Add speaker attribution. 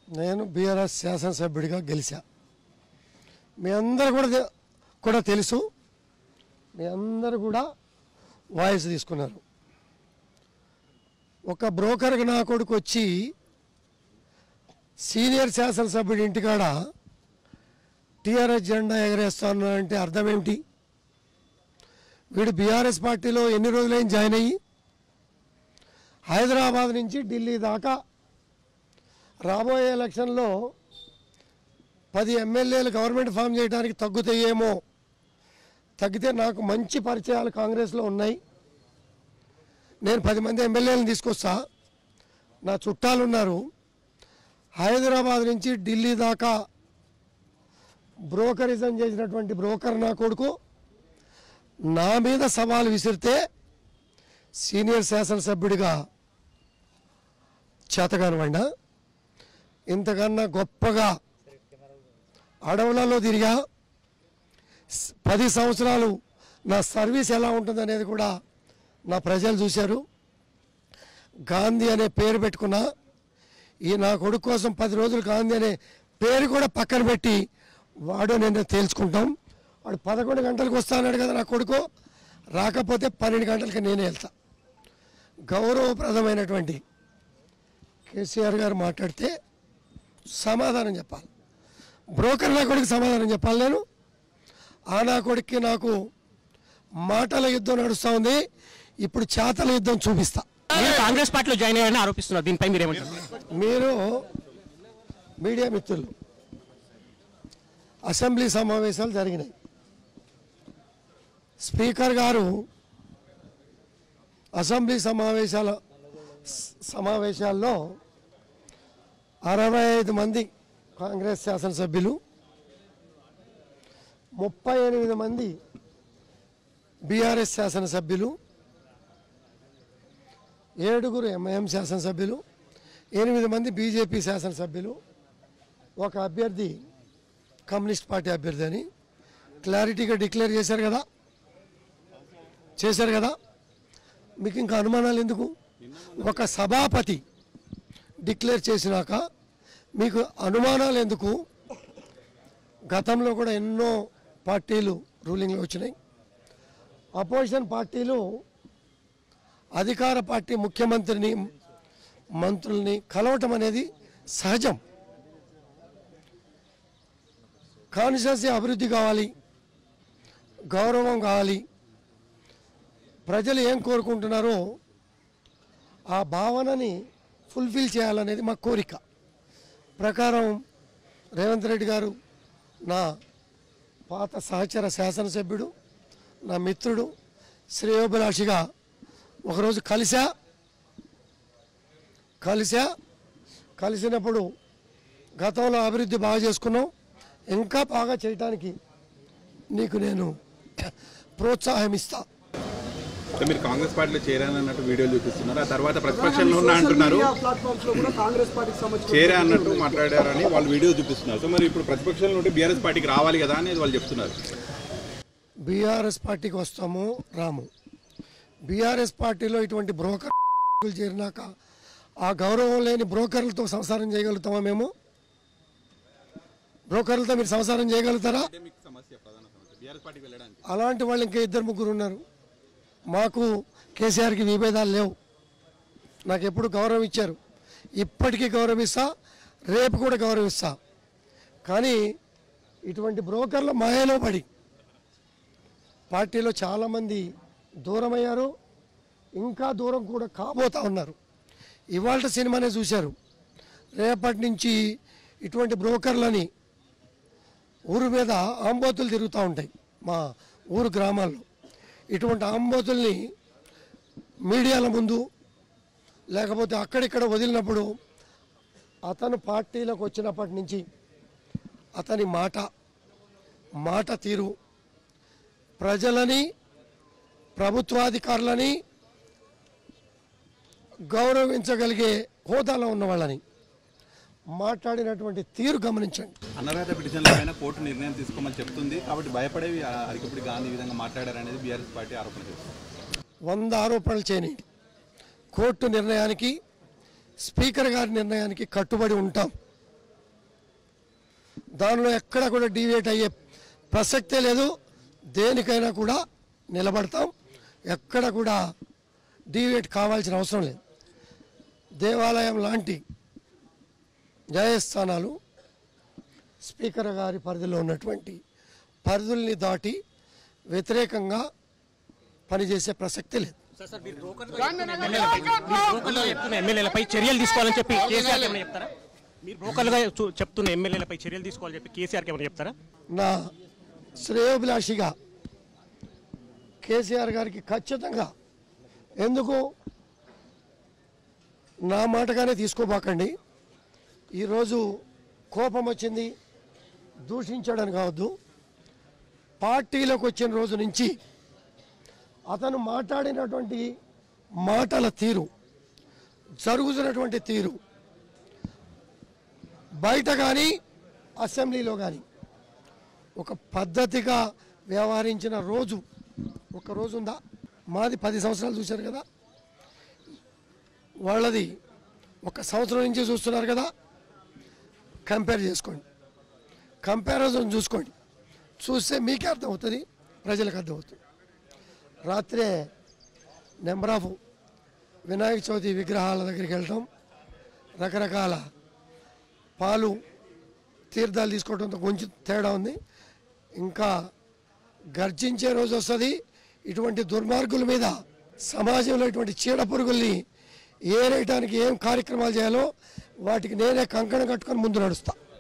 Speaker 1: నేను బీఆర్ఎస్ శాసనసభ్యుడిగా గెలిచా మీ అందరు కూడా తె- కూడా తెలుసు మీ అందరు కూడా వాయిస్ తీసుకున్నారు ఒక బ్రోకర్కి నా కొడుకు వచ్చి సీనియర్ శాసనసభ్యుడి ఇంటికాడ టీఆర్ఎస్ జెండా ఎగరేస్తాను అంటే అర్థం ఏమిటి వీడు బీఆర్ఎస్ పార్టీలో ఎన్ని రోజులైంది జాయిన్ అయ్యి హైదరాబాద్ నుంచి ఢిల్లీ దాకా రాబోయే ఎలక్షన్లో పది ఎమ్మెల్యేలు గవర్నమెంట్ ఫామ్ చేయడానికి తగ్గుతాయేమో తగ్గితే నాకు మంచి పరిచయాలు కాంగ్రెస్లో ఉన్నాయి నేను పది మంది ఎమ్మెల్యేలను తీసుకొస్తా నా చుట్టాలు ఉన్నారు హైదరాబాద్ నుంచి ఢిల్లీ దాకా బ్రోకరిజం చేసినటువంటి బ్రోకర్ నా కొడుకు నా మీద సవాల్ విసిరితే సీనియర్ శాసనసభ్యుడిగా చేతగానివ్వండా ఇంతకన్నా గొప్పగా అడవులలో తిరిగా స్- పది సంవత్సరాలు నా సర్వీస్ ఎలా ఉంటుందనేది కూడా నా ప్రజలు చూశారు గాంధీ అనే పేరు పెట్టుకున్నా ఈ నా కొడుకు కోసం పది రోజులు గాంధీ అనే పేరు కూడా పక్కన పెట్టి వాడు నేను తేల్చుకుంటాం వాడు పదకొండు గంటలకు వస్తాన్నాడు కదా నా కొడుకు రాకపోతే పన్నెండు గంటలకి నేనే వెళ్తా గౌరవప్రదమైనటువంటి కేసీఆర్ గారు మాట్లాడితే సమాధానం చెప్పాలి బ్రోకర్ నా కొడుకు సమాధానం చెప్పాలి నేను ఆ నా కొడుక్కి నాకు మాటల యుద్ధం నడుస్తూ ఉంది ఇప్పుడు చేతల యుద్ధం చూపిస్తా
Speaker 2: మీరు కాంగ్రెస్ పార్టీలో జాయిన్ అయ్యారని ఆరోపిస్తున్నారు దీనిపై మీరు ఏమంటారు
Speaker 1: మీరు మీడియా మిత్రులు అసెంబ్లీ సమావేశాలు జరిగినాయి స్పీకర్ గారు అసెంబ్లీ సమావేశాల స- సమావేశాల్లో అరవై ఐదు మంది కాంగ్రెస్ శాసనసభ్యులు ముప్పై ఎనిమిది మంది బీఆర్ఎస్ శాసనసభ్యులు ఏడుగురు ఎంఐఎం శాసనసభ్యులు ఎనిమిది మంది బీజేపీ శాసనసభ్యులు ఒక అభ్యర్థి కమ్యూనిస్ట్ పార్టీ అభ్యర్థి అని క్లారిటీగా డిక్లేర్ చేశారు కదా చేశారు కదా మీకు ఇంకా అనుమానాలు ఎందుకు ఒక సభాపతి డిక్లేర్ చేసినాక మీకు అనుమానాలు ఎందుకు గతంలో కూడా ఎన్నో పార్టీలు రూలింగ్లో వచ్చినాయి అపోజిషన్ పార్టీలు అధికార పార్టీ ముఖ్యమంత్రిని మంత్రుల్ని కలవటం అనేది సహజం కాన్స్టిట్యున్సీ అభివృద్ధి కావాలి గౌరవం కావాలి ప్రజలు ఏం కోరుకుంటున్నారో ఆ భావనని ఫుల్ఫిల్ చేయాలనేది మా కోరిక ప్రకారం రేవంత్ రెడ్డి గారు నా పాత సహచర శాసనసభ్యుడు నా మిత్రుడు శ్రేయోభిలాషిగా ఒకరోజు కలిసా కలిసా కలిసినప్పుడు గతంలో అభివృద్ధి బాగా చేసుకున్నాం ఇంకా బాగా చేయటానికి నీకు నేను ప్రోత్సాహం ఇస్తా
Speaker 3: అంటే మీరు కాంగ్రెస్ పార్టీలో చేరానన్నట్టు వీడియోలు చూపిస్తున్నారు ఆ తర్వాత ప్రతిపక్షంలో ఉన్నా అంటున్నారు
Speaker 4: ప్లాట్ఫామ్స్ లో కూడా కాంగ్రెస్ పార్టీకి సంబంధించిన
Speaker 3: చేరా అన్నట్టు మాట్లాడారని వాళ్ళు వీడియో చూపిస్తున్నారు సో మరి ఇప్పుడు ప్రతిపక్షంలో ఉంటే బీఆర్ఎస్ పార్టీకి రావాలి కదా అనేది వాళ్ళు చెప్తున్నారు
Speaker 1: బీఆర్ఎస్ పార్టీకి వస్తాము రాము బీఆర్ఎస్ పార్టీలో ఇటువంటి బ్రోకర్ చేరినాక ఆ గౌరవం లేని బ్రోకర్లతో సంసారం చేయగలుగుతామా మేము బ్రోకర్లతో మీరు సంసారం చేయగలుగుతారా
Speaker 3: అదే మీకు సమస్య ప్రధాన సమస్య బీఆర్ఎస్ పార్టీకి వెళ్ళడానికి
Speaker 1: అలాంటి వాళ్ళు ఇంకా ఇద్దరు ముగ్గురు ఉన్నారు మాకు కేసీఆర్కి విభేదాలు లేవు నాకు ఎప్పుడు గౌరవం ఇచ్చారు ఇప్పటికీ గౌరవిస్తా రేపు కూడా గౌరవిస్తా కానీ ఇటువంటి బ్రోకర్ల మాయలో పడి పార్టీలో చాలామంది దూరమయ్యారు ఇంకా దూరం కూడా కాబోతా ఉన్నారు ఇవాళ సినిమానే చూశారు రేపటి నుంచి ఇటువంటి బ్రోకర్లని ఊరు మీద ఆంబోతులు తిరుగుతూ ఉంటాయి మా ఊరు గ్రామాల్లో ఇటువంటి ఆంబోతుల్ని మీడియాల ముందు లేకపోతే అక్కడిక్కడ వదిలినప్పుడు అతను పార్టీలోకి వచ్చినప్పటి నుంచి అతని మాట మాట తీరు ప్రజలని ప్రభుత్వాధికారులని గౌరవించగలిగే హోదాలో ఉన్న వాళ్ళని మాట్లాడినటువంటి తీరు గమనించండి
Speaker 3: అనర్హత పిటిషన్ల పైన కోర్టు నిర్ణయం తీసుకోమని చెప్తుంది కాబట్టి భయపడేవి ఆ అరికపుడి గాంధీ ఈ విధంగా మాట్లాడారనేది బీఆర్ఎస్ పార్టీ ఆరోపణ చేస్తుంది
Speaker 1: వంద ఆరోపణలు చేయనియండి కోర్టు నిర్ణయానికి స్పీకర్ గారి నిర్ణయానికి కట్టుబడి ఉంటాం దానిలో ఎక్కడ కూడా డీవియేట్ అయ్యే ప్రసక్తే లేదు దేనికైనా కూడా నిలబడతాం ఎక్కడ కూడా డీవియేట్ కావాల్సిన అవసరం లేదు దేవాలయం లాంటి న్యాయస్థానాలు స్పీకర్ గారి పరిధిలో ఉన్నటువంటి పరిధుల్ని దాటి వ్యతిరేకంగా పనిచేసే ప్రసక్తి లేదు
Speaker 2: బ్రోకర్లుగా చెప్తున్న ఎమ్మెల్యేలపై చర్యలు తీసుకోవాలని చెప్పి కేసీఆర్ ఏమైనా చెప్తారా మీరు బ్రోకర్లుగా చూ- చెప్తున్న ఎమ్మెల్యేలపై చర్యలు తీసుకోవాలని చెప్పి కేసీఆర్కి ఏమైనా చెప్తారా
Speaker 1: నా శ్రేయోభిలాషిగా కేసీఆర్ గారికి ఖచ్చితంగా ఎందుకు నా మాటగానే తీసుకోబాకండి ఈరోజు కోపం వచ్చింది దూషించడానికి కావద్దు పార్టీలోకి వచ్చిన రోజు నుంచి అతను మాట్లాడినటువంటి మాటల తీరు జరుగుతున్నటువంటి తీరు బయట కానీ అసెంబ్లీలో కానీ ఒక పద్ధతిగా వ్యవహరించిన రోజు ఒక రోజు ఉందా మాది పది సంవత్సరాలు చూశారు కదా వాళ్ళది ఒక సంవత్సరం నుంచి చూస్తున్నారు కదా కంపేర్ చేసుకోండి కంపారిజన్ చూసుకోండి చూస్తే మీకే అర్థమవుతుంది ప్రజలకు అర్థమవుతుంది రాత్రే నెంబర్ ఆఫ్ వినాయక చవితి విగ్రహాల దగ్గరికి వెళ్ళటం రకరకాల పాలు తీర్థాలు తీసుకోవడంతో కొంచెం తేడా ఉంది ఇంకా గర్జించే రోజు వస్తుంది ఇటువంటి దుర్మార్గుల మీద సమాజంలో ఇటువంటి చీడ పురుగుల్ని ఏరేయడానికి ఏం కార్యక్రమాలు చేయాలో వాటికి నేనే కంకణం కట్టుకొని ముందు నడుస్తా